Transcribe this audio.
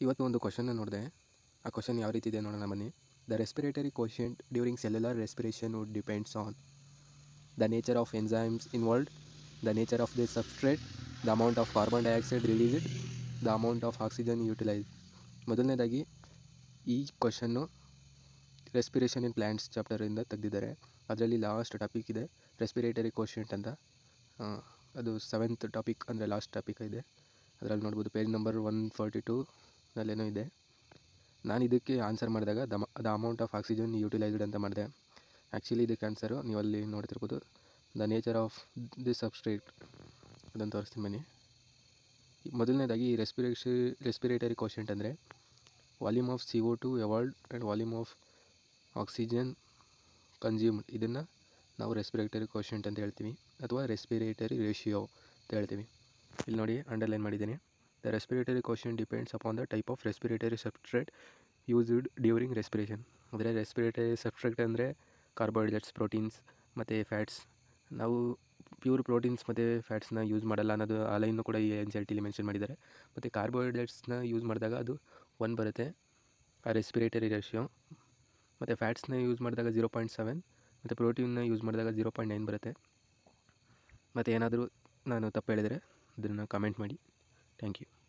ಇವತ್ತು ಒಂದು ಕ್ವಶನ್ನ ನೋಡಿದೆ ಆ ಕ್ವಶನ್ ಯಾವ ರೀತಿ ಇದೆ ನೋಡೋಣ ಬನ್ನಿ the respiratory quotient during cellular respiration would depends on the nature of enzymes involved the nature of the substrate the amount of carbon dioxide released the amount of oxygen utilise ಮೊದಲನೇದಾಗಿ ಈ ಕ್ವಶನ್ನು respiration in plants ಚಾಪ್ಟರಿಂದ ತೆಗೆದಿದ್ದಾರೆ ಅದರಲ್ಲಿ last topic ಇದೆ respiratory quotient ಅಂತ ಆ, ಅದು ಸೆವೆಂತ್ ಟಾಪಿಕ್ ಅಂದರೆ ಲಾಸ್ಟ್ ಟಾಪಿಕ್ ಇದೆ ಅದರಲ್ಲಿ ನೋಡ್ಬೋದು ಪೇಜ್ ನಂಬರ್ ಒನ್ ಫಾರ್ಟಿ ಟೂನಲ್ಲೇನೋ ಇದೆ ನಾನು ಇದಕ್ಕೆ ಆನ್ಸರ್ ಮಾಡಿದಾಗ the the amount of oxygen utilised ಅಂತ ಮಾಡಿದೆ ಆ್ಯಕ್ಚುಲಿ ಇದಕ್ಕೆ ಆನ್ಸರು ನೀವು ಅಲ್ಲಿ ನೋಡ್ತಿರ್ಬೋದು the nature of the substrate ಅದನ್ನು ತೋರಿಸ್ತೀನಿ ಬನ್ನಿ ಮೊದಲನೇದಾಗಿ ರೆಸ್ಪಿರೇಷ ರೆಸ್ಪಿರೇಟರಿ ಕೋಶೆಂಟ್ ಅಂದರೆ volume of C O two evolved and volume of oxygen consumed ಇದನ್ನು ನಾವು ರೆಸ್ಪಿರೇಟರಿ ಕೋಶೆಂಟ್ ಅಂತ ಹೇಳ್ತೀವಿ ಅಥವಾ ರೆಸ್ಪಿರೇಟರಿ ರೇಷಿಯೋ ಅಂತ ಹೇಳ್ತೀವಿ ಇಲ್ಲಿ ನೋಡಿ ಅಂಡರ್ಲೈನ್ ಮಾಡಿದ್ದೀನಿ the respiratory quotient depends upon the type of respiratory substrate used during respiration ಅಂದರೆ ರೆಸ್ಪಿರೇಟರಿ ಸಬ್ಸ್ಟ್ರೇಟ್ ಅಂದರೆ ಕಾರ್ಬೋಹೈಡ್ರೇಟ್ಸ್ ಪ್ರೋಟೀನ್ಸ್ ಮತ್ತು ಫ್ಯಾಟ್ಸ್ ನಾವು ಪ್ಯೂರ್ ಪ್ರೋಟೀನ್ಸ್ ಮತ್ತು ಫ್ಯಾಟ್ಸ್ನ ಯೂಸ್ ಮಾಡಲ್ಲ ಅನ್ನೋದು ಆ ಲೈನ್ನು ಕೂಡ ಈ ಎನ್ ಸಿ ಆರ್ ಟಿಲಿ ಮೆನ್ಷನ್ ಮಾಡಿದ್ದಾರೆ ಮತ್ತು ಕಾರ್ಬೋಹೈಡ್ರೇಟ್ಸ್ನ ಯೂಸ್ ಮಾಡಿದಾಗ ಅದು ಒನ್ ಬರುತ್ತೆ ಆ ರೆಸ್ಪಿರೇಟರಿ ರೇಷಿಯೋ ಮತ್ತು ಫ್ಯಾಟ್ಸ್ನ ಯೂಸ್ ಮಾಡಿದಾಗ ಜೀರೋ ಪಾಯಿಂಟ್ ಸೆವೆನ್ ಮತ್ತು ಪ್ರೋಟೀನ್ನ ಯೂಸ್ ಮಾಡಿದಾಗ ಜೀರೋ ಪಾಯಿಂಟ್ ನೈನ್ ಬರುತ್ತೆ ಮತ್ತು ಏನಾದರೂ ನಾನು ತಪ್ಪು ಹೇಳಿದರೆ ಅದನ್ನು ಕಮೆಂಟ್ ಮಾಡಿ ಥ್ಯಾಂಕ್ ಯು